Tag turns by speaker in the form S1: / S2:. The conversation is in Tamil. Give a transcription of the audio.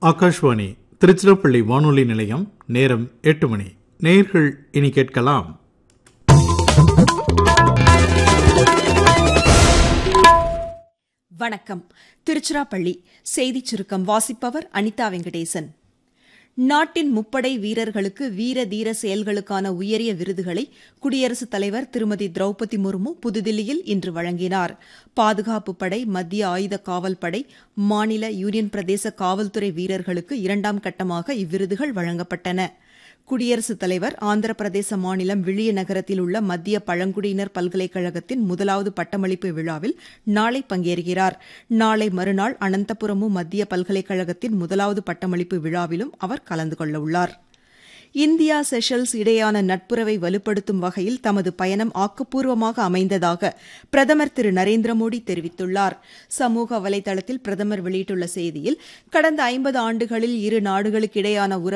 S1: ஆகாஷ்வாணி திருச்சிராப்பள்ளி வானொலி நிலையம் நேரம் எட்டு மணி நேயர்கள் இனி கேட்கலாம்
S2: வணக்கம் திருச்சிராப்பள்ளி செய்திச் சுருக்கம் வாசிப்பவர் அனிதா வெங்கடேசன் நாட்டின் முப்படை வீரர்களுக்கு வீர தீர செயல்களுக்கான உயரிய விருதுகளை குடியரசுத் தலைவர் திருமதி திரௌபதி முர்மு புதுதில்லியில் இன்று வழங்கினார் பாதுகாப்பு படை மத்திய ஆயுத காவல் படை மாநில யூனியன் பிரதேச காவல்துறை வீரர்களுக்கு இரண்டாம் கட்டமாக இவ்விருதுகள் வழங்கப்பட்டன குடியரசுத் தலைவர் ஆந்திர பிரதேச மாநிலம் விழியநகரத்தில் உள்ள மத்திய பழங்குடியினர் பல்கலைக்கழகத்தின் முதலாவது பட்டமளிப்பு விழாவில் நாளை பங்கேற்கிறார் நாளை மறுநாள் அனந்தபுரமு மத்திய பல்கலைக்கழகத்தின் முதலாவது பட்டமளிப்பு விழாவிலும் அவர் கலந்து கொள்ளவுள்ளார் இந்தியா செஷல்ஸ் இடையான நட்புறவை வலுப்படுத்தும் வகையில் தமது பயணம் ஆக்கப்பூர்வமாக அமைந்ததாக பிரதமர் திரு நரேந்திர மோடி தெரிவித்துள்ளார் சமூக வலைதளத்தில் பிரதமர் வெளியிட்டுள்ள செய்தியில் கடந்த ஐம்பது ஆண்டுகளில் இரு நாடுகளுக்கிடையான உறவு